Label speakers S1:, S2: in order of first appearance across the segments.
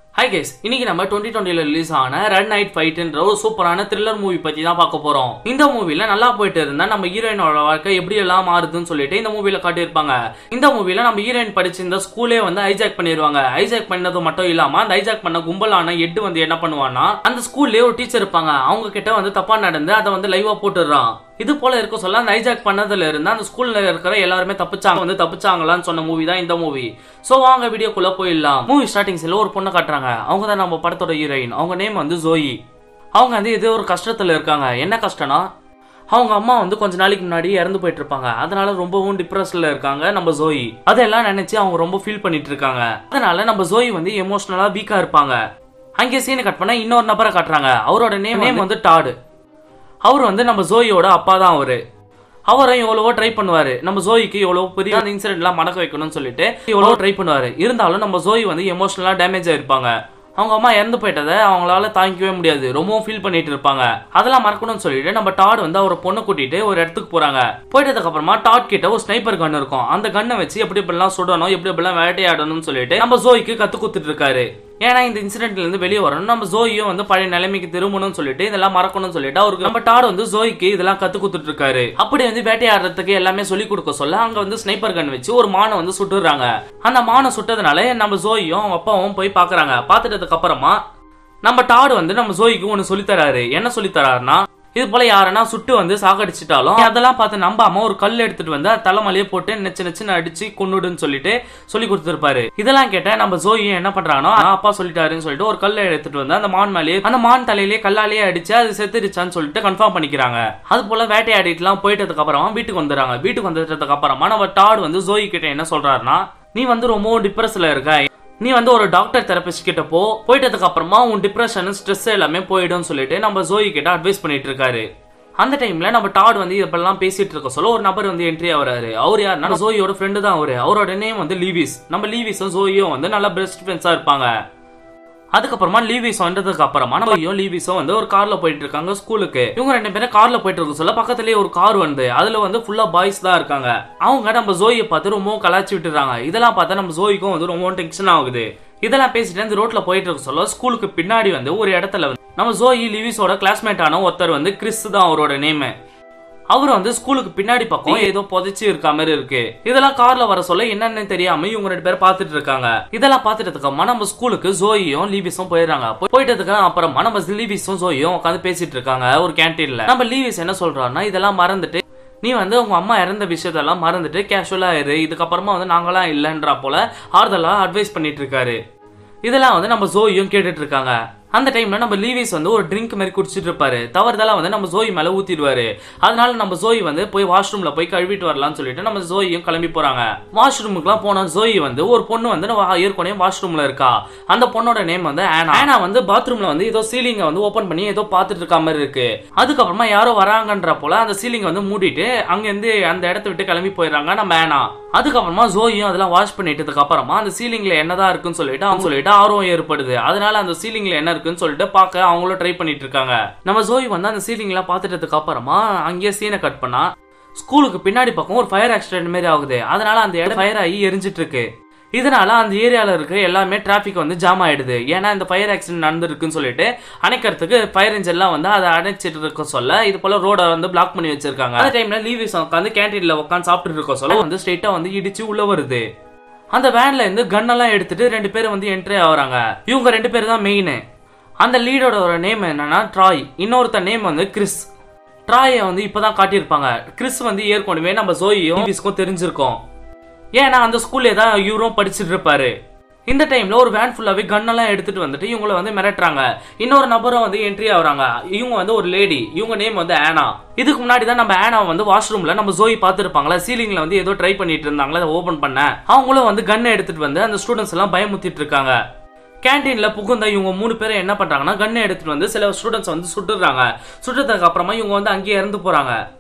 S1: hi guys இன்னைக்கு நம்ம twenty டுவெண்ட்டில ரிலீஸ் ஆன ரெட் நைட் ஃபைட்ன்ற ஒரு சூப்பரான த்ரில்லர் மூவி பத்தி தான் பார்க்க போறோம் இந்த மூவில நல்லா போயிட்டு இருந்தா நம்ம ஹீரோயினோட வாழ்க்கை எப்படி எல்லாம் மாறுதுன்னு சொல்லிட்டு இந்த மூவில காட்டியிருப்பாங்க இந்த மூவில நம்ம ஹீரோயின் படிச்சிருந்த ஸ்கூலே வந்து ஹைஜாக் பண்ணிடுவாங்க ஹைஜாக் பண்ணது மட்டும் இல்லாம அந்த ஹைஜாக் பண்ண கும்பலான எட்டு வந்து என்ன பண்ணுவான்னா அந்த ஸ்கூல்லே ஒரு டீச்சர் இருப்பாங்க அவங்க கிட்ட வந்து தப்பா நடந்து அதை வந்து லைவா போட்டுடுறான் இது போல இருக்க சொல்ல அந்த ஹைஜாக் பண்ணதுல இருந்து அந்த ஸ்கூல்ல இருக்கிற எல்லாருமே தப்பிச்சாங்க வந்து தப்பிச்சாங்களான்னு சொன்ன மூவி தான் இந்த மூவி சோ வாங்க வீடியோக்குள்ள போயிடலாம் மூவி ஸ்டார்டிங்ஸ்ல ஒரு பொண்ணை காட்டுறாங்க அவங்க தான் நம்ம படத்தோட ஹீரோயின் அவங்க நேம் வந்து ஜோயி அவங்க வந்து ஏதோ ஒரு கஷ்டத்துல இருக்காங்க என்ன கஷ்டம்னா அவங்க அம்மா வந்து கொஞ்ச நாளைக்கு முன்னாடி இறந்து போயிட்டு இருப்பாங்க அதனால ரொம்பவும் டிப்ரெஷன்ல இருக்காங்க நம்ம ஜோயி அதெல்லாம் நினைச்சு அவங்க ரொம்ப ஃபீல் பண்ணிட்டு இருக்காங்க அதனால நம்ம ஜோயி வந்து எமோஷனலா வீக்கா இருப்பாங்க அங்கே சீனை கட் பண்ணா இன்னொரு நபரை காட்டுறாங்க அவரோட நேம் நேம் வந்து டாடு அவர் வந்து நம்ம ஜோயியோட அப்பா தான் அவரு அவரும் எவ்வளவோ ட்ரை பண்ணுவாரு நம்ம ஜோயிக்கு எவ்வளவோ பெரிய அந்த இன்சிடென்ட்லாம் மடக்க வைக்கணும்னு சொல்லிட்டு எவ்வளவோ ட்ரை பண்ணுவாரு இருந்தாலும் நம்ம ஜோயி வந்து எமோஷனலா டேமேஜ் ஆயிருப்பாங்க அவங்க அம்மா இறந்து போயிட்டதை அவங்களால தாங்கிக்கவே முடியாது ரொம்பவும் ஃபீல் பண்ணிட்டு இருப்பாங்க அதெல்லாம் மறக்கணும்னு சொல்லிட்டு நம்ம டாட் வந்து அவரை பொண்ணு கூட்டிட்டு ஒரு இடத்துக்கு போறாங்க போயிட்டதுக்கு அப்புறமா டாட் கிட்ட ஒரு ஸ்னைப்பர் கன் இருக்கும் அந்த கன்னை வச்சு எப்படி எப்படிலாம் சுடணும் எப்படி எப்படிலாம் வேட்டையாடணும்னு சொல்லிட்டு நம்ம ஜோய்க்கு கத்து கொடுத்துட்டு இருக்காரு ஏன்னா இந்த இன்சிடென்ட்ல இருந்து வெளியே வரணும் நம்ம ஜோயும் வந்து பழைய நிலைமைக்கு திரும்பணும்னு சொல்லிட்டு இதெல்லாம் மறக்கணும்னு சொல்லிட்டு அவருக்கு நம்ம டாட் வந்து ஜோய்க்கு இதெல்லாம் கத்து கொடுத்துட்டு இருக்காரு அப்படி வந்து வேட்டையாடுறதுக்கு எல்லாமே சொல்லி கொடுக்க சொல்ல அங்க வந்து ஸ்னைப்பர் கன் வச்சு ஒரு மானை வந்து சுட்டுறாங்க அந்த மானை சுட்டதுனால நம்ம ஜோயும் அவங்க அப்பாவும் போய் பாக்குறாங்க பாத்துட்டதுக்கு அப்புறமா நம்ம டாடு வந்து நம்ம ஜோய்க்கு ஒன்னு சொல்லித்தராரு என்ன சொல்லித்தராருன்னா இது போல யாரனா சுட்டு வந்து சாகடிச்சிட்டாலும் அதெல்லாம் பார்த்து நம்பாம ஒரு கல் எடுத்துட்டு வந்து அது தலைமலையே போட்டு நெச்சு நெச்சுன்னு அடிச்சு கொண்டுடுன்னு சொல்லிட்டு சொல்லி கொடுத்துருப்பாரு இதெல்லாம் கேட்ட நம்ம ஜோயும் என்ன பண்றானோ "ஆ, அப்பா சொல்லிட்டாருன்னு சொல்லிட்டு ஒரு கல்லை எடுத்துட்டு வந்து அந்த மான் மேலேயே அந்த மான் தலையிலேயே கல்லாலேயே அடிச்சு அது செத்துருச்சான்னு சொல்லிட்டு கன்ஃபார்ம் பண்ணிக்கிறாங்க அது போல வேட்டையாடிட்டுலாம் போயிட்டதுக்கு அப்புறமா வீட்டுக்கு வந்துடுறாங்க வீட்டுக்கு வந்துட்டதுக்கு அப்புறமா நம்ம டாட் வந்து ஜோயி கிட்ட என்ன சொல்றாருன்னா நீ வந்து ரொம்ப டிப்ரெஸ்ல இருக்க நீ வந்து ஒரு டாக்டர் தெரபிஸ்ட் கிட்ட போ போயிட்டதுக்கு அப்புறமா உன் டிப்ரெஷன் ஸ்ட்ரெஸ் எல்லாமே போயிடும்னு சொல்லிட்டு நம்ம ஜோயி கிட்ட அட்வைஸ் பண்ணிட்டு இருக்காரு அந்த டைம்ல நம்ம டாட் வந்து இப்பெல்லாம் பேசிட்டு இருக்க சொல்ல ஒரு நபர் வந்து என்ட்ரி ஆகுறாரு அவர் யாருன்னா ஜோயோட ஃப்ரெண்டு தான் அவரு அவரோட நேம் வந்து லீவிஸ் நம்ம லீவிஸும் ஜோயும் வந்து நல்ல பெஸ்ட் ஃப்ரெண்ட்ஸா இருப்பாங்க அதுக்கப்புறமா லீவிஸ் வந்ததுக்கு அப்புறமா நம்ம லீவிஸும் வந்து ஒரு கார்ல போயிட்டு இருக்காங்க ஸ்கூலுக்கு இவங்க ரெண்டு பேரும் கார்ல போயிட்டு இருக்க சொல்ல பக்கத்துலயே ஒரு கார் வந்து அதுல வந்து ஃபுல்லா பாய்ஸ் தான் இருக்காங்க அவங்க நம்ம ஜோயை பார்த்து ரொம்ப கலாச்சி விட்டுறாங்க இதெல்லாம் பார்த்தா நம்ம ஜோய்க்கும் வந்து ரொம்ப டென்ஷன் ஆகுது இதெல்லாம் பேசிட்டு அந்த ரோட்ல போயிட்டு இருக்க சொல்ல ஸ்கூலுக்கு பின்னாடி வந்து ஒரு இடத்துல வந்து நம்ம ஜோயி லிவிஸோட கிளாஸ்மேட் ஆன ஒருத்தர் வந்து கிறிஸ் தான் அவரோட நேம் அவர் வந்து ஸ்கூலுக்கு பின்னாடி பக்கம் ஏதோ புதைச்சு இருக்க மாதிரி இருக்கு இதெல்லாம் கார்ல வர சொல்ல என்னன்னு தெரியாம இவங்க ரெண்டு பேரும் பார்த்துட்டு இருக்காங்க இதெல்லாம் பார்த்துட்டதுக்கு அப்புறமா நம்ம ஸ்கூலுக்கு ஜோயும் லீவிஸும் போயிடுறாங்க போய்- போயிட்டதுக்கு அப்புறமா நம்ம லீவிஸும் ஜோயும் உட்காந்து பேசிட்டு இருக்காங்க ஒரு கேன்டீன்ல நம்ம லீவிஸ் என்ன சொல்றாருன்னா இதெல்லாம் மறந்துட்டு நீ வந்து உங்க அம்மா இறந்த விஷயத்தெல்லாம் மறந்துட்டு கேஷுவலா இரு இதுக்கப்புறமா வந்து நாங்களாம் இல்லைன்றா போல ஆறுதலா அட்வைஸ் பண்ணிட்டு இருக்காரு இதெல்லாம் வந்து நம்ம ஜோயும் கேட்டுட்டு இருக்காங்க அந்த டைம்ல நம்ம லீவிஸ் வந்து ஒரு ட்ரிங்க் மாதிரி குடிச்சிட்டு இருப்பாரு தவறுதலா வந்து நம்ம ஜோய் மேல ஊத்திடுவாரு அதனால நம்ம ஜோய் வந்து போய் வாஷ்ரூம்ல போய் கழுவிட்டு வரலாம்னு சொல்லிட்டு நம்ம ஜோயும் கிளம்பி போறாங்க வாஷ்ரூமுக்குலாம் போன ஜோய் வந்து ஒரு பொண்ணு வந்து வா- ஏற்கனவே வாஷ்ரூம்ல இருக்கா அந்த பொண்ணோட நேம் வந்து ஆனா ஆனா வந்து பாத்ரூம்ல வந்து ஏதோ சீலிங்க வந்து ஓபன் பண்ணி ஏதோ பாத்துட்டு இருக்க மாதிரி இருக்கு அதுக்கப்புறமா யாரோ வராங்கன்ற போல அந்த சீலிங் வந்து மூடிட்டு அங்க இருந்து அந்த இடத்த விட்டு கிளம்பி போயிடுறாங்க நம்ம ஆனா அதுக்கப்புறமா ஜோயும் அதெல்லாம் வாஷ் பண்ணிட்டதுக்கு அப்புறமா அந்த சீலிங்ல என்னதான் இருக்குன்னு சொல்லிட்டு அவங்க சொல்லிட்டு ஆர்வம் ஏற்படுது அதனால அந்த சீலிங்ல என்ன இருக்குன்னு சொல்லிட்டு பார்க்க அவங்களும் ட்ரை பண்ணிட்டு இருக்காங்க நம்ம ஜோய் வந்து அந்த சீலிங்லாம் பார்த்துட்டதுக்கு அப்புறமா அங்கேயே சீனை கட் பண்ணா ஸ்கூலுக்கு பின்னாடி பக்கம் ஒரு ஃபயர் ஆக்சிடென்ட் மாதிரி ஆகுது அதனால அந்த இடம் ஃபயர் ஆகி எரிஞ்சிட்டு இருக்கு இதனால அந்த ஏரியால இருக்க எல்லாமே டிராபிக் வந்து ஜாம் ஆயிடுது ஏன்னா இந்த ஃபயர் ஆக்சிடென்ட் நடந்திருக்குன்னு சொல்லிட்டு அணைக்கிறதுக்கு ஃபயர் இன்ஜின்லாம் வந்து அதை அணைச்சிட்டு இருக்க சொல்ல இது போல ரோட வந்து பிளாக் பண்ணி வச்சிருக்காங்க அந்த டைம்ல லீவிஸ் உட்காந்து கேன்டீன்ல உட்காந்து சாப்பிட்டு இருக்க சொல்ல வந்து ஸ்ட்ரெயிட்டா வந்து இடிச்சு உள்ள வருது அந்த வேன்ல இருந்து கன்னெல்லாம் எடுத்துட்டு ரெண்டு பேரும் வந்து என்ட்ரி ஆகுறாங்க இவங்க ரெண்டு பேரும் தான் மெயின் அந்த லீடோட ஒரு நேம் என்னன்னா ட்ராய் இன்னொருத்த நேம் வந்து கிறிஸ் ட்ராயை வந்து இப்பதான் காட்டியிருப்பாங்க கிறிஸ் வந்து ஏற்கனவே நம்ம ஜோயும் லீவிஸ்க்கும் தெரிஞ்சிருக்கோம் ஏன்னா அந்த ஸ்கூல்லே தான் இவரும் படிச்சுட்டு இருப்பாரு இந்த டைம்ல ஒரு வேன் ஃபுல்லாவே கன்னெல்லாம் எடுத்துட்டு வந்துட்டு இவங்கள வந்து மிரட்டுறாங்க இன்னொரு நபரும் வந்து என்ட்ரி ஆகுறாங்க இவங்க வந்து ஒரு லேடி இவங்க நேம் வந்து ஆனா இதுக்கு முன்னாடி தான் நம்ம ஆனா வந்து வாஷ்ரூம்ல நம்ம ஜோய் பார்த்துருப்பாங்களா சீலிங்ல வந்து ஏதோ ட்ரை பண்ணிட்டு இருந்தாங்களா அதை ஓபன் பண்ண அவங்களும் வந்து கன்னை எடுத்துட்டு வந்து அந்த ஸ்டூடெண்ட்ஸ் எல்லாம் பயமுத்திட்டு இருக்காங்க கேன்டீன்ல புகுந்த இவங்க மூணு பேரும் என்ன பண்றாங்கன்னா கன்னை எடுத்துட்டு வந்து சில ஸ்டூடெண்ட்ஸ் வந்து சுட்டுறாங்க சுட்டதுக்கு அப்புறமா இவங்க வந்து அங்கேயே இறந்து போறாங்க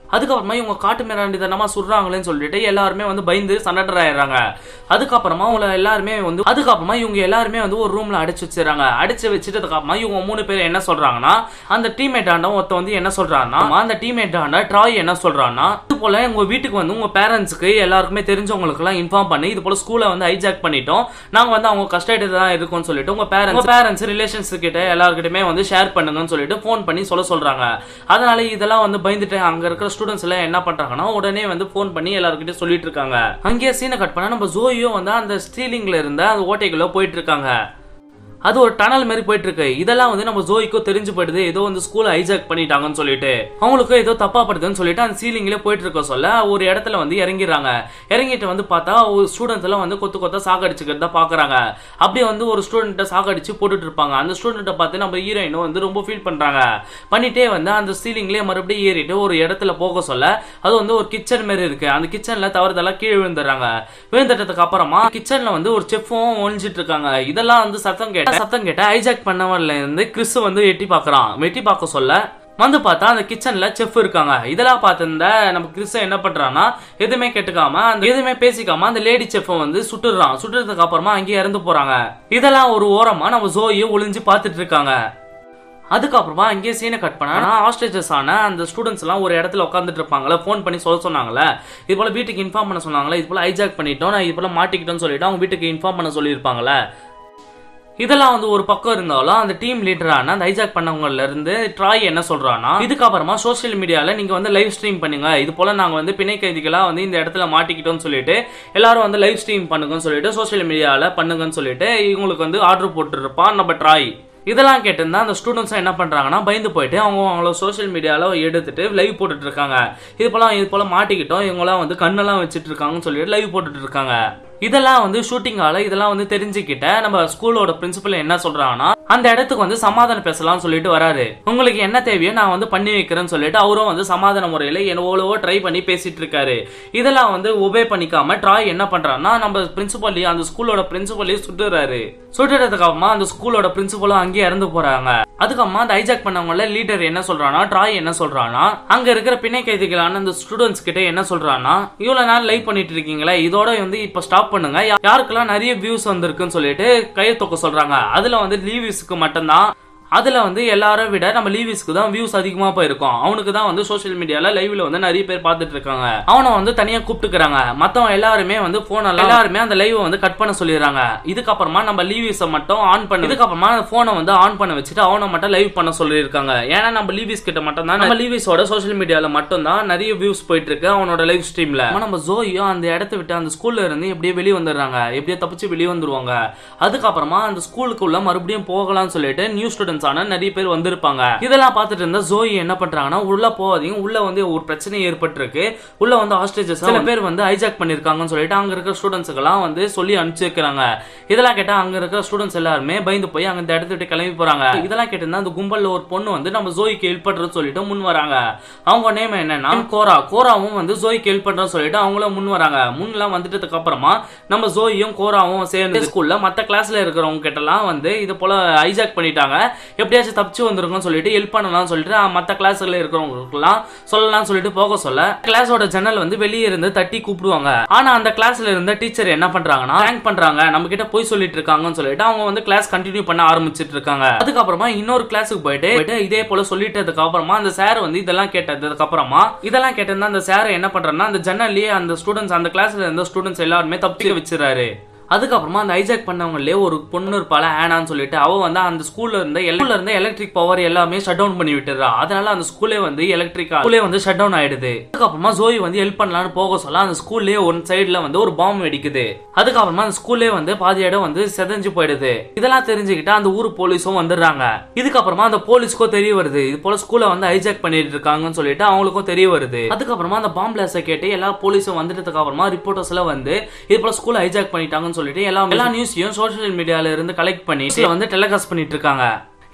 S1: அதுக்கப்புறமா இவங்க காட்டு மிராண்டித்தனமா சுடுறாங்களேன்னு சொல்லிட்டு எல்லாருமே வந்து பயந்து சண்டர் ஆயிடுறாங்க அதுக்கப்புறமா அவங்கள எல்லாருமே வந்து அதுக்கப்புறமா இவங்க எல்லாருமே வந்து ஒரு ரூம்ல அடைச்சு வச்சிடறாங்க அடைச்சு வச்சுட்டதுக்கு அப்புறமா இவங்க மூணு பேர் என்ன சொல்றாங்கன்னா அந்த டீம்மேட் ஆண்ட ஒருத்த வந்து என்ன சொல்றான்னா அந்த டீம்மேட் ஆண்ட ட்ராய் என்ன சொல்றான்னா இது போல உங்க வீட்டுக்கு வந்து உங்க பேரண்ட்ஸ்க்கு எல்லாருக்குமே தெரிஞ்சவங்களுக்கு எல்லாம் இன்ஃபார்ம் பண்ணி இது போல ஸ்கூலை வந்து ஹைஜாக் பண்ணிட்டோம் நாங்க வந்து அவங்க கஷ்டப்பட்டு தான் இருக்கோம்னு சொல்லிட்டு உங்க பேரண்ட்ஸ் பேரண்ட்ஸ் ரிலேஷன்ஸ் கிட்ட எல்லாருக்கிட்டயுமே வந்து ஷேர் பண்ணுங்கன்னு சொல்லிட்டு ஃபோன் பண்ணி சொல்ல சொல்றாங்க அதனால இதெல்லாம் வந்து பயந்துட்டு அங்க இருக்கிற ஸ்டூடெண்ட்ஸ் எல்லாம் என்ன பண்றாங்கன்னா உடனே வந்து ஃபோன் பண்ணி எல்லாருக்கிட்ட சொல்லிட்டு இருக்காங்க அங்கேயே சீனை கட் பண்ணா நம்ம ஜோயும் வந்து அந்த ஸ்டீலிங்ல இருந்த அந்த ஓட்டைக்குள்ள போயிட்டு இருக்காங்க அது ஒரு டனல் மாதிரி போயிட்டு இருக்கு இதெல்லாம் வந்து நம்ம ஜோய்க்கோ தெரிஞ்சு போயிடுது ஏதோ வந்து ஸ்கூல் ஹைஜாக் பண்ணிட்டாங்கன்னு சொல்லிட்டு அவங்களுக்கு ஏதோ தப்பா படுதுன்னு சொல்லிட்டு அந்த சீலிங்ல போயிட்டு இருக்க சொல்ல ஒரு இடத்துல வந்து இறங்கிடுறாங்க இறங்கிட்டு வந்து பார்த்தா ஒரு ஸ்டூடெண்ட்ஸ் எல்லாம் வந்து கொத்து கொத்த சாகடிச்சுக்கிறத பாக்குறாங்க அப்படியே வந்து ஒரு ஸ்டூடெண்ட்டை சாகடிச்சு போட்டுட்டு இருப்பாங்க அந்த ஸ்டூடெண்ட்டை பார்த்து நம்ம ஹீரோயினும் வந்து ரொம்ப ஃபீல் பண்றாங்க பண்ணிட்டே வந்து அந்த சீலிங்லயே மறுபடியும் ஏறிட்டு ஒரு இடத்துல போக சொல்ல அது வந்து ஒரு கிச்சன் மாதிரி இருக்கு அந்த கிச்சன்ல தவறுதெல்லாம் கீழே விழுந்துடுறாங்க விழுந்துட்டதுக்கு அப்புறமா கிச்சன்ல வந்து ஒரு செஃப்பும் ஒழிஞ்சிட்டு இருக்காங்க இதெல்லாம் வந்து சத்தம் கேட்ட சத்தம் கேட்ட ஹைஜாக் பண்ணவன்ல இருந்து கிறிஸ் வந்து எட்டி பார்க்கறான் எட்டி பார்க்க சொல்ல வந்து பார்த்தா அந்த கிச்சன்ல செஃப் இருக்காங்க இதெல்லாம் பார்த்திருந்த நம்ம கிறிஸ் என்ன பண்றான்னா எதுவுமே கேட்டுக்காம அந்த எதுவுமே பேசிக்காம அந்த லேடி செஃப் வந்து சுட்டுறான் சுட்டுறதுக்கு அப்புறமா அங்கேயே இறந்து போறாங்க இதெல்லாம் ஒரு ஓரமா நம்ம ஜோயை ஒளிஞ்சு பார்த்துட்டு இருக்காங்க அதுக்கப்புறமா அங்கேயே சீனை கட் பண்ணா ஆஸ்ட்ரேஜஸ் ஆன அந்த ஸ்டூடெண்ட்ஸ் எல்லாம் ஒரு இடத்துல உட்காந்துட்டு இருப்பாங்களே ஃபோன் பண்ணி சொல்ல சொன்னாங்களே இது போல வீட்டுக்கு இன்ஃபார்ம் பண்ண சொன்னாங்களே இது போல ஹைஜாக் பண்ணிட்டோம் நான் இது போல மாட்டிக்கிட்டோம்னு சொல்லிட்டு அவங்க வீட்டுக்கு இன்ஃபார்ம் பண்ண சொல்லியிருப்பாங்களே இதெல்லாம் வந்து ஒரு பக்கம் இருந்தாலும் அந்த டீம் லீடரான அந்த ஹைஜாக் பண்ணவங்கல இருந்து ட்ராய் என்ன சொல்றான்னா இதுக்கப்புறமா சோஷியல் மீடியால நீங்க வந்து லைவ் ஸ்ட்ரீம் பண்ணுங்க இது போல நாங்க வந்து பிணை கைதிகளா வந்து இந்த இடத்துல மாட்டிக்கிட்டோம்னு சொல்லிட்டு எல்லாரும் வந்து லைவ் ஸ்ட்ரீம் பண்ணுங்கன்னு சொல்லிட்டு சோஷியல் மீடியால பண்ணுங்கன்னு சொல்லிட்டு இவங்களுக்கு வந்து ஆர்டர் போட்டுருப்பான் நம்ம ட்ராய் இதெல்லாம் கேட்டிருந்தா அந்த ஸ்டூடெண்ட்ஸ் என்ன பண்றாங்கன்னா பயந்து போயிட்டு அவங்க அவங்கள சோஷியல் மீடியால எடுத்துட்டு லைவ் போட்டுட்டு இருக்காங்க இது போல இது போல மாட்டிக்கிட்டோம் இவங்கலாம் வந்து கண்ணெல்லாம் வச்சுட்டு இருக்காங்கன்னு சொல்லிட்டு லைவ் போட்டுட்டு இருக்காங்க இதெல்லாம் வந்து ஷூட்டிங் ஆல இதெல்லாம் வந்து தெரிஞ்சுக்கிட்ட நம்ம ஸ்கூலோட பிரின்சிபல் என்ன சொல்றாங்கன்னா அந்த இடத்துக்கு வந்து சமாதானம் பேசலாம்னு சொல்லிட்டு வராரு உங்களுக்கு என்ன தேவையோ நான் வந்து பண்ணி வைக்கிறேன்னு சொல்லிட்டு அவரும் வந்து சமாதான முறையில எவ்வளவோ ட்ரை பண்ணி பேசிட்டு இருக்காரு இதெல்லாம் வந்து ஒபே பண்ணிக்காம ட்ராய் என்ன பண்றாருன்னா நம்ம பிரின்சிபல் அந்த ஸ்கூலோட பிரின்சிபலையும் சுட்டுறாரு சுட்டுறதுக்கு அப்புறமா அந்த ஸ்கூலோட பிரின்சிபலும் அங்கேயே இறந்து போறாங்க அதுக்கப்புறமா அந்த ஹைஜாக் பண்ணவங்கள லீடர் என்ன சொல்றானா ட்ராய் என்ன சொல்றானா அங்க இருக்கிற பிணை கைதிகளான அந்த ஸ்டூடெண்ட்ஸ் கிட்ட என்ன சொல்றானா இவ்வளவு நாள் லைவ் பண்ணிட்டு இருக்கீங்களா இதோட வந்து இப்ப ஸ்டாப் பண்ணுங்க யா- யாருக்கெல்லாம் நிறைய வியூஸ் வந்திருக்குன்னு சொல்லிட்டு கையை தூக்க சொல்றாங்க அதுல வந்து லீவிஸ்க்கு மட்டும்தான் அதுல வந்து எல்லாரும் விட நம்ம லீவிஸ்க்கு தான் வியூஸ் அதிகமா போயிருக்கும் அவனுக்கு தான் வந்து சோஷியல் மீடியால லைவ்ல வந்து நிறைய பேர் பார்த்துட்டு இருக்காங்க அவனை வந்து தனியா கூப்பிட்டுக்கிறாங்க மத்தவங்க எல்லாருமே வந்து போன் எல்லாருமே அந்த லைவ் வந்து கட் பண்ண சொல்லிடுறாங்க இதுக்கப்புறமா நம்ம லீவிஸை மட்டும் ஆன் பண்ணி இதுக்கப்புறமா அந்த போனை வந்து ஆன் பண்ண வச்சுட்டு அவனை மட்டும் லைவ் பண்ண சொல்லியிருக்காங்க ஏன்னா நம்ம லீவிஸ் கிட்ட மட்டும் தான் நம்ம லீவிஸோட சோஷியல் மீடியால மட்டும் தான் நிறைய வியூஸ் போயிட்டு இருக்கு அவனோட லைவ் ஸ்ட்ரீம்ல நம்ம ஜோயும் அந்த இடத்த விட்டு அந்த ஸ்கூல்ல இருந்து எப்படியே வெளியே வந்துடுறாங்க எப்படியே தப்பிச்சு வெளியே வந்துருவாங்க அதுக்கப்புறமா அந்த ஸ்கூலுக்குள்ள மறுபடியும் போகலாம்னு சொல்லிட்டு நியூ ஸ்டூடெண்ட்ஸ் ஆன நிறைய பேர் வந்திருப்பாங்க இதெல்லாம் பார்த்துட்டு இருந்தா ஜோயி என்ன பண்றாங்கன்னா உள்ள போகாதீங்க உள்ள வந்து ஒரு பிரச்சனை ஏற்பட்டிருக்கு உள்ள வந்து ஹாஸ்டேஜஸ் சில பேர் வந்து ஹைஜாக் பண்ணிருக்காங்கன்னு சொல்லிட்டு அங்க இருக்கிற ஸ்டூடெண்ட்ஸ்க்கு எல்லாம் வந்து சொல்லி அனுப்பிச்சு வைக்கிறாங்க இதெல்லாம் கேட்டா அங்க இருக்கிற ஸ்டூடெண்ட்ஸ் எல்லாருமே பயந்து போய் அங்க இந்த இடத்த விட்டு கிளம்பி போறாங்க இதெல்லாம் கேட்டிருந்தா அந்த கும்பல்ல ஒரு பொண்ணு வந்து நம்ம ஜோய்க்கு ஹெல்ப் பண்றதுன்னு சொல்லிட்டு முன் வராங்க அவங்க நேம் என்னன்னா கோரா கோராவும் வந்து ஜோய்க்கு ஹெல்ப் பண்றேன்னு சொல்லிட்டு அவங்களும் முன் வராங்க முன்னெல்லாம் வந்துட்டதுக்கு அப்புறமா நம்ம ஜோயும் கோராவும் சேர்ந்து ஸ்கூல்ல மத்த கிளாஸ்ல இருக்கிறவங்க கிட்ட எல்லாம் வந்து இது போல ஹைஜாக் பண்ணிட்டாங்க எப்படியாச்சும் தப்பிச்சு வந்துருங்கன்னு சொல்லிட்டு ஹெல்ப் பண்ணலாம்னு சொல்லிட்டு அஹ், மத்த கிளாஸ்ல இருக்கிறவங்களுக்குலாம் சொல்லலாம்னு சொல்லிட்டு போக சொல்ல கிளாஸோட ஜன்னல் வந்து வெளியே இருந்து தட்டி கூப்பிடுவாங்க ஆனா அந்த கிளாஸ்ல இருந்த டீச்சர் என்ன பண்றாங்கன்னா ரேங்க் பண்றாங்க நம்ம கிட்ட போய் சொல்லிட்டு இருக்காங்கன்னு சொல்லிட்டு அவங்க வந்து கிளாஸ் கண்டினியூ பண்ண ஆரம்பிச்சிட்டு இருக்காங்க அதுக்கப்புறமா இன்னொரு கிளாஸுக்கு போயிட்டு போயிட்டு இதே போல சொல்லிட்டதுக்கு அப்புறமா அந்த சார் வந்து இதெல்லாம் கேட்டதுக்கு அப்புறமா இதெல்லாம் கேட்டிருந்தா அந்த சார் என்ன பண்றாருன்னா அந்த ஜன்னல்லயே அந்த ஸ்டூடெண்ட்ஸ் அந்த கிளாஸ்ல இருந்த ஸ்டூடெண்ட்ஸ் எல்லாருமே தப்பிக்க வச்சிடறாரு அதுக்கப்புறமா அந்த ஹைஜாக் பண்ணவங்களே ஒரு பொண்ணு இருப்பாள ஆனான்னு சொல்லிட்டு அவ வந்து அந்த ஸ்கூல்ல இருந்த ஸ்கூல்ல இருந்த எலக்ட்ரிக் பவர் எல்லாமே ஷட் டவுன் பண்ணி விட்டுறா அதனால அந்த ஸ்கூலே வந்து எலக்ட்ரிக் ஸ்கூலே வந்து ஷட் டவுன் ஆயிடுது அதுக்கப்புறமா ஜோய் வந்து ஹெல்ப் பண்ணலாம்னு போக சொல்ல அந்த ஸ்கூல்லே ஒன் சைடுல வந்து ஒரு பாம்பு வெடிக்குது அதுக்கப்புறமா அந்த ஸ்கூல்லே வந்து பாதி இடம் வந்து செதஞ்சு போயிடுது இதெல்லாம் தெரிஞ்சுக்கிட்டு அந்த ஊர் போலீஸும் வந்துடுறாங்க இதுக்கப்புறமா அந்த போலீஸ்க்கும் தெரிய வருது இது போல ஸ்கூலை வந்து ஹைஜாக் பண்ணிட்டு இருக்காங்கன்னு சொல்லிட்டு அவங்களுக்கும் தெரிய வருது அதுக்கப்புறமா அந்த பாம்பு பிளாஸை கேட்டு எல்லா போலீஸும் வந்துட்டதுக்கு அப்புறமா ரிப்போர்ட்டர்ஸ் எல்லாம் வந்து இது போல ஸ்கூலை ஹைஜாக் பண்ணிட்டாங்கன்னு சொல்லிட்டு எல்லா எல்லா நியூஸையும் சோஷியல் மீடியால இருந்து கலெக்ட் பண்ணி இதுல வந்து டெலிகாஸ்ட் பண்ணிட்டு இருக்காங்க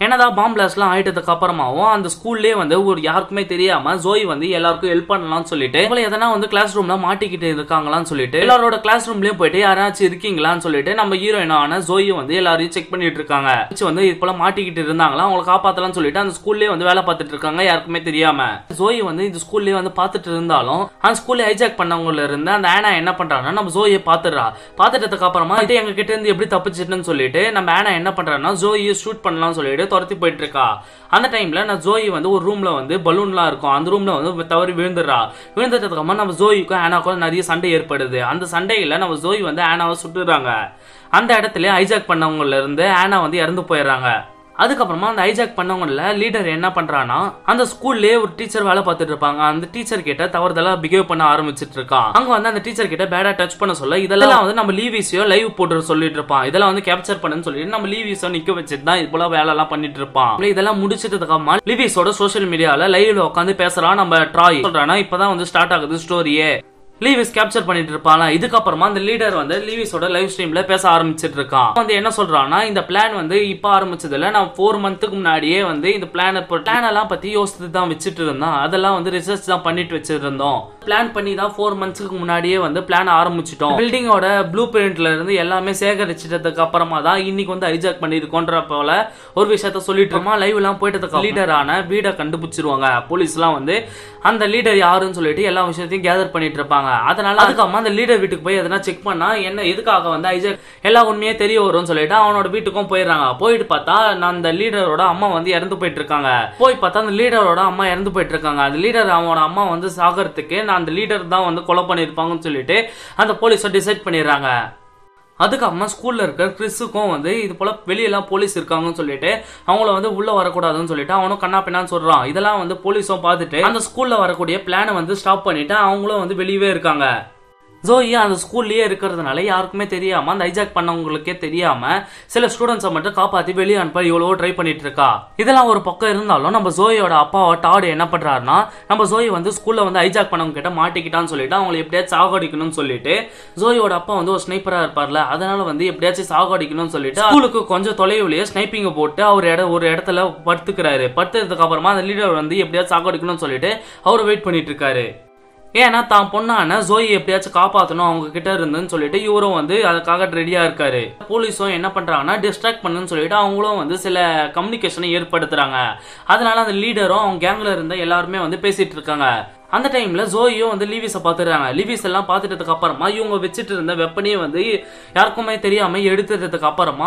S1: என்னதான் பாம் பிளாஸ்ட்லாம் ஆயிட்டதுக்கு அப்புறமாவும் அந்த ஸ்கூல்லேயே வந்து ஒரு யாருக்குமே தெரியாம ஜோய் வந்து எல்லாருக்கும் ஹெல்ப் பண்ணலாம்னு சொல்லிட்டு இவங்களை எதனா வந்து கிளாஸ் ரூம்ல மாட்டிக்கிட்டு இருக்காங்களான்னு சொல்லிட்டு எல்லாரோட கிளாஸ் ரூம்லயும் போயிட்டு யாராச்சும் இருக்கீங்களான்னு சொல்லிட்டு நம்ம ஹீரோயினான ஜோய் வந்து எல்லாரையும் செக் பண்ணிட்டு இருக்காங்க வச்சு வந்து இது போல மாட்டிக்கிட்டு இருந்தாங்களா அவங்களை காப்பாத்தலாம்னு சொல்லிட்டு அந்த ஸ்கூல்லேயே வந்து வேலை பார்த்துட்டு இருக்காங்க யாருக்குமே தெரியாம ஜோய் வந்து இந்த ஸ்கூல்லேயே வந்து பார்த்துட்டு இருந்தாலும் அந்த ஸ்கூல்ல ஹைஜாக் பண்ணவங்கல இருந்து அந்த ஆனா என்ன பண்றாங்கன்னா நம்ம ஜோயை பாத்துடுறா பாத்துட்டதுக்கு அப்புறமா இது எங்க கிட்ட இருந்து எப்படி தப்பிச்சிட்டுன்னு சொல்லிட்டு நம்ம ஆனா என்ன பண்றான்னா ஜோயை ஷூட் பண்ணலாம்னு சொல்லிட்டு துரத்தி போயிட்டு இருக்கா அந்த டைம்ல நான் ஜோயி வந்து ஒரு ரூம்ல வந்து பலூன்லாம் இருக்கும் அந்த ரூம்ல வந்து தவறி விழுந்துடுறா விழுந்ததுக்கு அப்புறமா நம்ம ஜோயிக்கும் ஆனாக்கும் நிறைய சண்டை ஏற்படுது அந்த சண்டையில நம்ம ஜோய் வந்து ஆனாவை சுட்டுறாங்க அந்த இடத்துல ஹைஜாக் பண்ணவங்கல இருந்து ஆனா வந்து இறந்து போயிடுறாங்க அதுக்கப்புறமா அந்த ஹைஜாக் பண்ணவங்கள லீடர் என்ன பண்றானா அந்த ஸ்கூல்லே ஒரு டீச்சர் வேலை பார்த்துட்டு இருப்பாங்க அந்த டீச்சர் கிட்ட தவறுதலா பிஹேவ் பண்ண ஆரம்பிச்சிட்டு இருக்கான் அங்க வந்து அந்த டீச்சர் கிட்ட பேடா டச் பண்ண சொல்ல இதெல்லாம் வந்து நம்ம லீவிஸையோ லைவ் போட்டு சொல்லிட்டு இருப்பான் இதெல்லாம் வந்து கேப்சர் பண்ணுன்னு சொல்லிட்டு நம்ம லீவிஸோ நிக்க வச்சுட்டு தான் இது போல வேலை எல்லாம் பண்ணிட்டு இருப்பான் இதெல்லாம் முடிச்சிட்டதுக்கு அப்புறமா லீவிஸோட சோஷியல் மீடியால லைவ்ல உட்காந்து பேசுறான் நம்ம ட்ராய் சொல்றானா இப்பதான் வந்து ஸ்டார்ட் ஆகுது ஸ்டோரியே லீவிஸ் கேப்சர் பண்ணிட்டு இருப்பானா இதுக்கப்புறமா அந்த லீடர் வந்து லீவிஸோட லைவ் ஸ்ட்ரீம்ல பேச ஆரம்பிச்சிட்டு இருக்கான் வந்து என்ன சொல்றான்னா இந்த பிளான் வந்து இப்ப ஆரம்பிச்சது இல்ல நான் ஃபோர் மந்த்துக்கு முன்னாடியே வந்து இந்த பிளான் பிளான் எல்லாம் பத்தி யோசித்து தான் வச்சுட்டு இருந்தோம் அதெல்லாம் வந்து ரிசர்ச் தான் பண்ணிட்டு வச்சிருந்தோம் பிளான் பண்ணி தான் ஃபோர் மந்த்ஸ்க்கு முன்னாடியே வந்து பிளான் ஆரம்பிச்சிட்டோம் பில்டிங்கோட ப்ளூ பிரிண்ட்ல இருந்து எல்லாமே சேகரிச்சிட்டதுக்கு அப்புறமா தான் இன்னைக்கு வந்து ஹைஜாக் பண்ணிருக்கோன்ற போல ஒரு விஷயத்த சொல்லிட்டு இருக்கோம் லைவ் எல்லாம் போயிட்டதுக்கு லீடரான வீடை கண்டுபிடிச்சிருவாங்க போலீஸ் எல்லாம் வந்து அந்த லீடர் யாருன்னு சொல்லிட்டு எல்லா விஷயத்தையும் கேதர் பண்ணிட்டு இருப்பாங்க அதனால அதுக்கப்புறமா அந்த லீடர் வீட்டுக்கு போய் எதனா செக் பண்ணா என்ன எதுக்காக வந்து ஐஜாக் எல்லா உண்மையே தெரிய வரும்னு சொல்லிட்டு அவனோட வீட்டுக்கும் போயிடுறாங்க போயிட்டு பார்த்தா நான் அந்த லீடரோட அம்மா வந்து இறந்து போயிட்டு இருக்காங்க போய் பார்த்தா அந்த லீடரோட அம்மா இறந்து போயிட்டு இருக்காங்க அந்த லீடர் அவனோட அம்மா வந்து சாகிறதுக்கு நான் அந்த லீடர் தான் வந்து கொலை பண்ணியிருப்பாங்கன்னு சொல்லிட்டு அந்த போலீஸை டிசைட் பண்ணிடுறாங்க அதுக்கப்புறமா ஸ்கூல்ல இருக்க கிறிஸுக்கும் வந்து இது போல வெளியெல்லாம் போலீஸ் இருக்காங்கன்னு சொல்லிட்டு அவங்கள வந்து உள்ள வரக்கூடாதுன்னு சொல்லிட்டு அவனும் கண்ணா பின்னான்னு சொல்றான் இதெல்லாம் வந்து போலீஸும் பார்த்துட்டு அந்த ஸ்கூல்ல வரக்கூடிய பிளானை வந்து ஸ்டாப் பண்ணிட்டு அவங்களும் வந்து வெளியவே இருக்காங்க ஜோயி அந்த ஸ்கூல்லயே இருக்கிறதுனால யாருக்குமே தெரியாம அந்த ஹைஜாக் பண்ணவங்களுக்கே தெரியாம சில ஸ்டூடெண்ட்ஸை மட்டும் காப்பாத்தி வெளியே அனுப்ப இவ்வளவோ ட்ரை பண்ணிட்டு இருக்கா இதெல்லாம் ஒரு பக்கம் இருந்தாலும் நம்ம ஜோயோட அப்பாவை டாடு என்ன பண்றாருன்னா நம்ம ஜோய் வந்து ஸ்கூல்ல வந்து ஹைஜாக் பண்ணவங்க கிட்ட மாட்டிக்கிட்டான்னு சொல்லிட்டு அவங்களை எப்படியாச்சும் சாகடிக்கணும்னு சொல்லிட்டு ஜோயோட அப்பா வந்து ஒரு ஸ்னைப்பரா இருப்பார்ல அதனால வந்து எப்படியாச்சும் சாகடிக்கணும்னு சொல்லிட்டு ஸ்கூலுக்கு கொஞ்சம் தொலைவுலயே ஸ்னைப்பிங்க போட்டு அவர் இட ஒரு இடத்துல படுத்துக்கிறாரு படுத்ததுக்கு அப்புறமா அந்த லீடர் வந்து எப்படியாச்சும் சாகடிக்கணும்னு சொல்லிட்டு அவர் வெயிட் பண்ணிட்டு இருக்காரு ஏன்னா தான் பொண்ணான ஜோய் எப்படியாச்சும் காப்பாற்றணும் அவங்க கிட்ட இருந்துன்னு சொல்லிட்டு இவரும் வந்து அதுக்காக ரெடியா இருக்காரு போலீஸும் என்ன பண்றாங்கன்னா டிஸ்ட்ராக்ட் பண்ணுன்னு சொல்லிட்டு அவங்களும் வந்து சில கம்யூனிகேஷனை ஏற்படுத்துறாங்க அதனால அந்த லீடரும் அவங்க கேங்ல இருந்த எல்லாருமே வந்து பேசிட்டு இருக்காங்க அந்த டைம்ல ஜோயும் வந்து லீவிஸை பார்த்துடுறாங்க லீவிஸ் எல்லாம் பார்த்துட்டதுக்கு அப்புறமா இவங்க வச்சுட்டு இருந்த வெப்பனையே வந்து யாருக்குமே தெரியாம எடுத்ததுக்கு அப்புறமா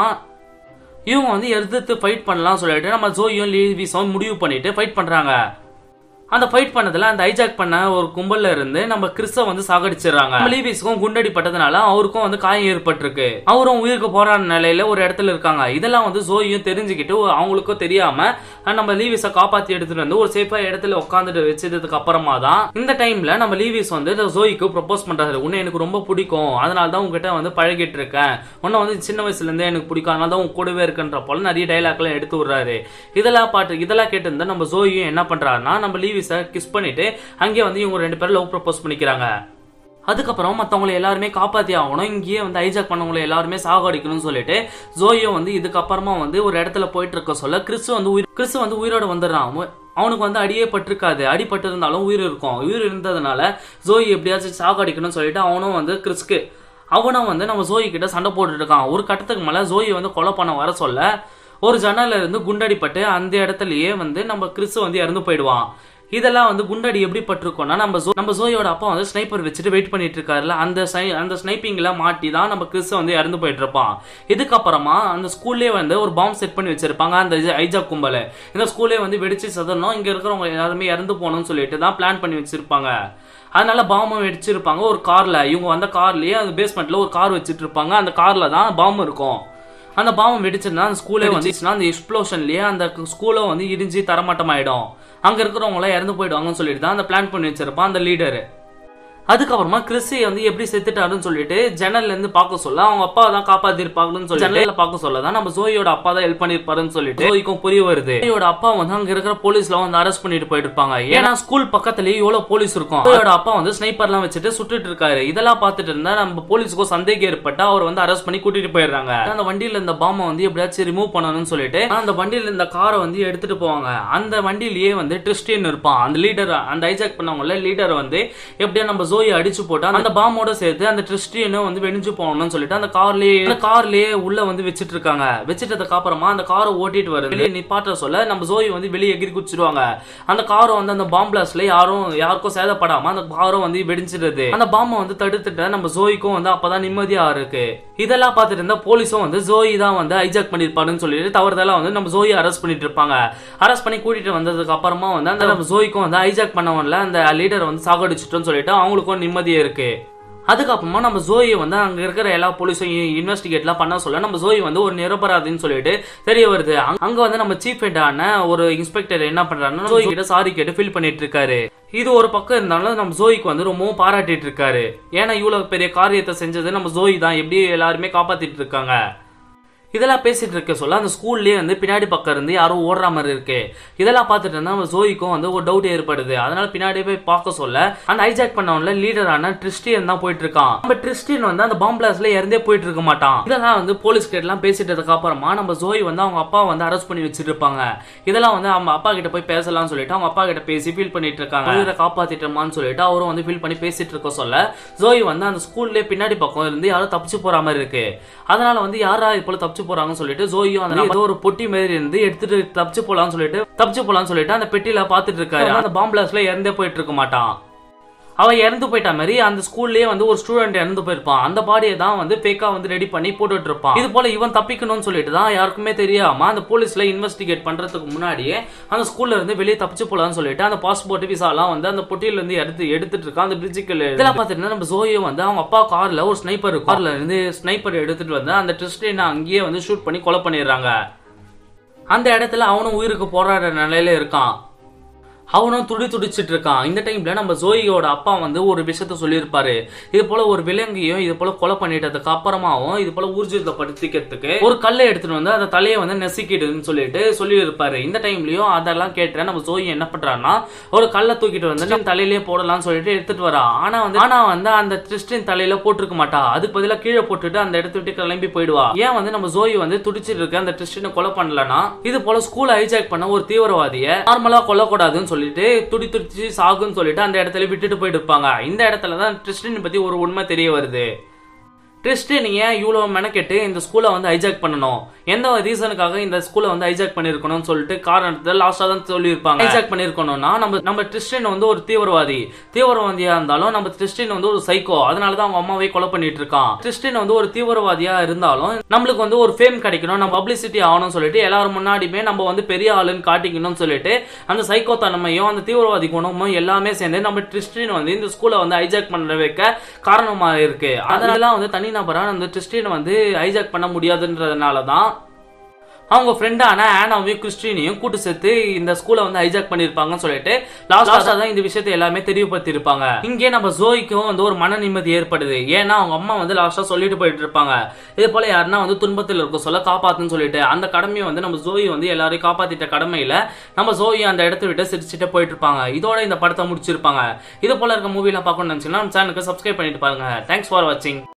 S1: இவங்க வந்து எதிர்த்து ஃபைட் பண்ணலாம் சொல்லிட்டு நம்ம ஜோயும் லீவிஸும் முடிவு பண்ணிட்டு ஃபைட் பண்றாங்க அந்த ஃபைட் பண்ணதுல அந்த ஹைஜாக் பண்ண ஒரு கும்பல்ல இருந்து நம்ம கிறிஸ வந்து சாகடிச்சிடுறாங்க நம்ம லீவிஸ்க்கும் குண்டடி பட்டதுனால அவருக்கும் வந்து காயம் ஏற்பட்டிருக்கு அவரும் உயிருக்கு போராட நிலையில ஒரு இடத்துல இருக்காங்க இதெல்லாம் வந்து ஜோயும் தெரிஞ்சுக்கிட்டு அவங்களுக்கும் தெரியாம நம்ம லீவிஸை காப்பாத்தி எடுத்துட்டு வந்து ஒரு சேஃபா இடத்துல உட்காந்துட்டு வச்சதுக்கு அப்புறமா தான் இந்த டைம்ல நம்ம லீவிஸ் வந்து இந்த ஜோய்க்கு ப்ரப்போஸ் பண்றாரு உன்னை எனக்கு ரொம்ப பிடிக்கும் அதனால தான் உங்ககிட்ட வந்து பழகிட்டு இருக்கேன் உன்னை வந்து சின்ன வயசுல இருந்தே எனக்கு பிடிக்கும் அதனால தான் உன் கூடவே இருக்குன்ற போல நிறைய டைலாக் எல்லாம் எடுத்து விடுறாரு இதெல்லாம் பாட்டு இதெல்லாம் கேட்டு இருந்தா நம்ம ஜோயும் என்ன பண்றாருன்னா நம்ம லீவிஸை கிஸ் பண்ணிட்டு அங்கேயே வந்து இவங்க ரெண்டு பேரும் லவ் ப்ரப்போஸ் பண்ணிக்கிறாங்க அதுக்கப்புறம் மற்றவங்களை எல்லாருமே காப்பாத்தி ஆகணும் இங்கேயே வந்து ஹைஜாக் பண்ணவங்களை எல்லாருமே சாகடிக்கணும்னு சொல்லிட்டு ஜோயோ வந்து இதுக்கப்புறமா வந்து ஒரு இடத்துல போயிட்டு இருக்க சொல்ல கிறிஸ் வந்து உயிர் கிறிஸ் வந்து உயிரோட வந்துடுறான் அவன் அவனுக்கு வந்து அடியே பட்டிருக்காது அடிபட்டு இருந்தாலும் உயிர் இருக்கும் உயிர் இருந்ததுனால ஜோய் எப்படியாச்சும் சாகடிக்கணும்னு சொல்லிட்டு அவனும் வந்து கிறிஸ்க்கு அவனும் வந்து நம்ம ஜோயி கிட்ட சண்டை போட்டுட்டு இருக்கான் ஒரு கட்டத்துக்கு மேல ஜோயை வந்து கொலை பண்ண வர சொல்ல ஒரு ஜன்னல்ல இருந்து குண்டடிப்பட்டு அந்த இடத்துலயே வந்து நம்ம கிறிஸ் வந்து இறந்து போயிடுவான் இதெல்லாம் வந்து குண்டடி எப்படி பட்டிருக்கோம்னா நம்ம ஜோ- நம்ம ஜோயோட அப்பா வந்து ஸ்னைப்பர் வச்சுட்டு வெயிட் பண்ணிட்டு இருக்காருல்ல அந்த sni- அந்த ஸ்னைப்பிங்ல மாட்டி தான் நம்ம கிறிஸ் வந்து இறந்து போயிட்டு இருப்பான் இதுக்கப்புறமா அந்த ஸ்கூல்லே வந்து ஒரு பாம்பு செட் பண்ணி வச்சிருப்பாங்க அந்த ஐஜா கும்பல இந்த ஸ்கூல்லே வந்து வெடிச்சு சதறணும் இங்க இருக்கிறவங்க எல்லாருமே இறந்து போகணும்னு சொல்லிட்டு தான் பிளான் பண்ணி வச்சிருப்பாங்க அதனால பாம்பும் வெடிச்சிருப்பாங்க ஒரு கார்ல இவங்க வந்த கார்லயே அந்த பேஸ்மெண்ட்ல ஒரு கார் வச்சிட்டு இருப்பாங்க அந்த கார்ல தான் பாம்பு இருக்கும் அந்த பாம்பு வெடிச்சிருந்தா அந்த ஸ்கூலே வந்துச்சுன்னா அந்த எக்ஸ்ப்ளோஷன்லயே அந்த ஸ்கூலை வந்து இடிஞ்சு தரமாட்டம் ஆயிடும் அங்க இருக்கிறவங்க எல்லாம் இறந்து போயிடுவாங்கன்னு சொல்லிட்டு தான் அந்த பிளான் பண்ணி வச்சிருப்பான் அந்த லீடர் அதுக்கப்புறமா கிறிஸ்டி வந்து எப்படி செத்துட்டாருன்னு சொல்லிட்டு ஜன்னல்ல இருந்து பார்க்க சொல்ல அவங்க அப்பா தான் காப்பாத்திருப்பாங்கன்னு சொல்லி ஜன்னல்ல பார்க்க சொல்ல தான் நம்ம ஜோயோட அப்பா தான் ஹெல்ப் பண்ணிருப்பாருன்னு சொல்லிட்டு ஜோய்க்கும் புரிய வருது ஜோயோட அப்பா வந்து அங்க இருக்கிற போலீஸ்ல வந்து அரெஸ்ட் பண்ணிட்டு போயிட்டு இருப்பாங்க ஏன்னா ஸ்கூல் பக்கத்துலயே எவ்வளவு போலீஸ் இருக்கும் ஜோயோட அப்பா வந்து ஸ்னைப்பர்லாம் வச்சுட்டு சுட்டுட்டு இருக்காரு இதெல்லாம் பார்த்துட்டு இருந்தா நம்ம போலீஸுக்கும் சந்தேகம் ஏற்பட்டு அவர் வந்து அரெஸ்ட் பண்ணி கூட்டிட்டு போயிடுறாங்க அந்த வண்டியில இந்த பாம்பை வந்து எப்படியாச்சும் ரிமூவ் பண்ணணும்னு சொல்லிட்டு அந்த வண்டியில இந்த காரை வந்து எடுத்துட்டு போவாங்க அந்த வண்டியிலேயே வந்து ட்ரிஸ்டியன் இருப்பான் அந்த லீடர் அந்த ஹைஜாக் பண்ணவங்கள லீடர் வந்து எப்படியா நம்ம ஜோயை அடிச்சு போட்டா அந்த பாம்போட சேர்த்து அந்த ட்ரிஸ்டியனும் வந்து வெடிஞ்சு போகணும்னு சொல்லிட்டு அந்த கார்லயே அந்த கார்லயே உள்ள வந்து வச்சிட்டு இருக்காங்க வச்சிட்டதுக்கு அப்புறமா அந்த காரை ஓட்டிட்டு வருது வெளியே நிப்பாட்ட சொல்ல நம்ம ஜோய் வந்து வெளியே எகிரி குச்சிடுவாங்க அந்த காரை வந்து அந்த பாம் பிளாஸ்ட்ல யாரும் யாருக்கும் சேதப்படாம அந்த காரும் வந்து வெடிச்சிடுது அந்த பாம்பை வந்து தடுத்துட்டு நம்ம ஜோய்க்கும் வந்து அப்பதான் நிம்மதியா இருக்கு இதெல்லாம் பார்த்துட்டு இருந்தா போலீஸும் வந்து ஜோயி தான் வந்து ஹைஜாக் பண்ணிருப்பாருன்னு சொல்லிட்டு தவறுதலா வந்து நம்ம ஜோயை அரெஸ்ட் பண்ணிட்டு இருப்பாங்க அரெஸ்ட் பண்ணி கூட்டிட்டு வந்ததுக்கு அப்புறமா வந்து அந்த நம்ம ஜோய்க்கும் வந்து ஹைஜாக் பண்ணவன்ல அந்த லீடர் வந்து சாகடிச்சிட்டோம்னு சொல்லிட்டு அவங்களுக்கும் நிம்மதியா இருக்கு அதுக்கப்புறமா நம்ம ஜோயை வந்து அங்க இருக்கிற எல்லா போலீஸும் இன்வெஸ்டிகேட்லாம் பண்ண சொல்ல நம்ம ஜோய் வந்து ஒரு நிரபராதின்னு சொல்லிட்டு தெரிய வருது அங்க- அங்க வந்து நம்ம சீஃப் ஹெட்டான ஒரு இன்ஸ்பெக்டர் என்ன பண்றாருன்னா ஜோய் கிட்ட சாரி கேட்டு ஃபீல் பண்ணிட்டு இருக்காரு இது ஒரு பக்கம் இருந்தாலும் நம்ம ஜோய்க்கு வந்து ரொம்பவும் பாராட்டிட்டு இருக்காரு ஏன்னா இவ்வளவு பெரிய காரியத்தை செஞ்சது நம்ம ஜோய் தான் எப்படி எல்லாருமே காப்பாத்திட்டு இருக்காங்க இதெல்லாம் பேசிட்டு இருக்க சொல்ல அந்த ஸ்கூல்லயே வந்து பின்னாடி பக்கம் இருந்து யாரும் ஓடுற மாதிரி இருக்கு இதெல்லாம் பார்த்துட்டு இருந்தா நம்ம ஜோய்க்கும் வந்து ஒரு டவுட் ஏற்படுது அதனால பின்னாடி போய் பார்க்க சொல்ல அந்த ஹைஜாக் பண்ணவன்ல லீடரான ட்ரிஸ்டியன் தான் போயிட்டு இருக்கான் நம்ம ட்ரிஸ்டியன் வந்து அந்த பாம் பிளாஸ்ட்ல இறந்தே போயிட்டு இருக்க மாட்டான் இதெல்லாம் வந்து போலீஸ் கிட்ட எல்லாம் பேசிட்டதுக்கு அப்புறமா நம்ம ஜோய் வந்து அவங்க அப்பா வந்து அரெஸ்ட் பண்ணி வச்சிருப்பாங்க இதெல்லாம் வந்து அவங்க அப்பா கிட்ட போய் பேசலாம்னு சொல்லிட்டு அவங்க அப்பா கிட்ட பேசி ஃபீல் பண்ணிட்டு இருக்காங்க உயிரை காப்பாத்திட்டோமான்னு சொல்லிட்டு அவரும் வந்து ஃபீல் பண்ணி பேசிட்டு இருக்க சொல்ல ஜோய் வந்து அந்த ஸ்கூல்லே பின்னாடி பக்கம் இருந்து யாரும் தப்பிச்சு போற மாதிரி இருக்கு அதனால வந்து யாரா இது போல தப்பிச்சு போறாங்கன்னு சொல்லிட்டு ஜோயும் அந்த ஏதோ ஒரு பொட்டி மாதிரி இருந்து எடுத்துட்டு தப்பிச்சு போலாம்னு சொல்லிட்டு தப்பிச்சு போலாம்னு சொல்லிட்டு அந்த பெட்டியில பாத்துட்டு இருக்காரு ஆனா அந்த பாம் பிளாஸ்ட்ல இறந்தே போயிட்டு இருக்க மாட்டான் அவன் இறந்து போயிட்ட மாதிரி அந்த ஸ்கூல்லயே வந்து ஒரு ஸ்டூடெண்ட் இறந்து போயிருப்பான் அந்த பாடியை தான் வந்து ஃபேக்கா வந்து ரெடி பண்ணி போட்டுட்டு இருப்பான் இது போல இவன் தப்பிக்கணும்னு சொல்லிட்டு தான் யாருக்குமே தெரியாம அந்த போலீஸ்ல இன்வெஸ்டிகேட் பண்றதுக்கு முன்னாடியே அந்த ஸ்கூல்ல இருந்து வெளியே தப்பிச்சு போலாம்னு சொல்லிட்டு அந்த பாஸ்போர்ட் விசா எல்லாம் வந்து அந்த பொட்டியில இருந்து எடுத்து எடுத்துட்டு இருக்கான் அந்த பிரிட்ஜுக்கு இதெல்லாம் பார்த்துட்டு நம்ம ஜோயும் வந்து அவங்க அப்பா கார்ல ஒரு ஸ்னைப்பர் கார்ல இருந்து ஸ்னைப்பர் எடுத்துட்டு வந்து அந்த ட்ரிஸ்டினை அங்கேயே வந்து ஷூட் பண்ணி கொலை பண்ணிடுறாங்க அந்த இடத்துல அவனும் உயிருக்கு போராடுற நிலையில இருக்கான் அவனும் துடி துடிச்சிட்டு இருக்கான் இந்த டைம்ல நம்ம ஜோயியோட அப்பா வந்து ஒரு விஷயத்த சொல்லியிருப்பாரு இது போல ஒரு விலங்கையும் இது போல கொலை பண்ணிட்டதுக்கு அப்புறமாவும் இது போல ஊர்ஜிதப்படுத்திக்கிறதுக்கு ஒரு கல்லை எடுத்துட்டு வந்து அந்த தலையை வந்து நெசிக்கிடுன்னு சொல்லிட்டு சொல்லியிருப்பாரு இந்த டைம்லயும் அதெல்லாம் கேட்டு நம்ம ஜோயி என்ன பண்றான்னா ஒரு கல்லை தூக்கிட்டு வந்து நம்ம தலையிலேயே போடலாம்னு சொல்லிட்டு எடுத்துட்டு வரா ஆனா வந்து ஆனா வந்து அந்த கிறிஸ்டின் தலையில போட்டிருக்க மாட்டா அதுக்கு பதிலா கீழே போட்டுட்டு அந்த இடத்த விட்டு கிளம்பி போயிடுவா ஏன் வந்து நம்ம ஜோயி வந்து துடிச்சிட்டு இருக்க அந்த கிறிஸ்டினை கொலை பண்ணலனா இது போல ஸ்கூல் ஹைஜாக் பண்ண ஒரு தீவிரவாதிய நார்மலா கொல்லக்கூடாதுன்னு சொல்லிட்டு துடி துடிச்சு சாகுன்னு சொல்லிட்டு அந்த இடத்துல விட்டுட்டு போயிட்டு இருப்பாங்க இந்த இடத்துல தான் கிறிஸ்டின் பத்தி ஒரு உண்மை தெரிய வருது கிறிஸ்டின் ஏன் இவ்வளோ மெனக்கெட்டு இந்த ஸ்கூலை வந்து ஹைஜாக் பண்ணணும் எந்த ரீசனுக்காக இந்த ஸ்கூலை வந்து ஹைஜாக் பண்ணிருக்கணும்னு சொல்லிட்டு காரணத்தை லாஸ்டா தான் சொல்லியிருப்பாங்க ஹைஜாக் பண்ணிருக்கணும்னா நம்ம நம்ம கிறிஸ்டின் வந்து ஒரு தீவிரவாதி தீவிரவாதியா இருந்தாலும் நம்ம கிறிஸ்டின் வந்து ஒரு சைக்கோ அதனால தான் அவங்க அம்மாவை கொலை பண்ணிட்டு இருக்கான் கிறிஸ்டின் வந்து ஒரு தீவிரவாதியா இருந்தாலும் நம்மளுக்கு வந்து ஒரு ஃபேம் கிடைக்கணும் நம்ம பப்ளிசிட்டி ஆகணும்னு சொல்லிட்டு எல்லாரும் முன்னாடியுமே நம்ம வந்து பெரிய ஆளுன்னு காட்டிக்கணும்னு சொல்லிட்டு அந்த சைக்கோ தன்மையும் அந்த தீவிரவாதி குணமும் எல்லாமே சேர்ந்து நம்ம கிறிஸ்டின் வந்து இந்த ஸ்கூலை வந்து ஹைஜாக் பண்ண வைக்க காரணமா இருக்கு அதனால வந்து தனிநபரா அந்த கிறிஸ்டின் வந்து ஹைஜாக் பண்ண முடியாதுன்றதுனால தான் அவங்க ஃப்ரெண்டான ஆனாவையும் கிறிஸ்டினையும் கூட்டு சேர்த்து இந்த ஸ்கூலை வந்து ஹைஜாக் பண்ணிருப்பாங்கன்னு சொல்லிட்டு லாஸ்டா தான் இந்த விஷயத்தை எல்லாமே தெரியப்படுத்திருப்பாங்க இங்கே நம்ம ஜோய்க்கும் வந்து ஒரு மன நிம்மதி ஏற்படுது ஏன்னா அவங்க அம்மா வந்து லாஸ்டா சொல்லிட்டு போயிட்டு இருப்பாங்க இது போல யாருன்னா வந்து துன்பத்தில் இருக்க சொல்ல காப்பாத்துன்னு சொல்லிட்டு அந்த கடமையை வந்து நம்ம ஜோய் வந்து எல்லாரையும் காப்பாத்திட்ட கடமையில நம்ம ஜோய் அந்த இடத்த விட்டு சிரிச்சுட்டு போயிட்டு இருப்பாங்க இதோட இந்த படத்தை முடிச்சிருப்பாங்க இது போல இருக்க மூவிலாம் பார்க்கணும்னு நினைச்சீங்கன்னா நம்ம சேனலுக்கு சப்ஸ்கிரைப் பண்ணிட்டு பாருங்க தேங்க்ஸ் ஃபார் வாட்சிங்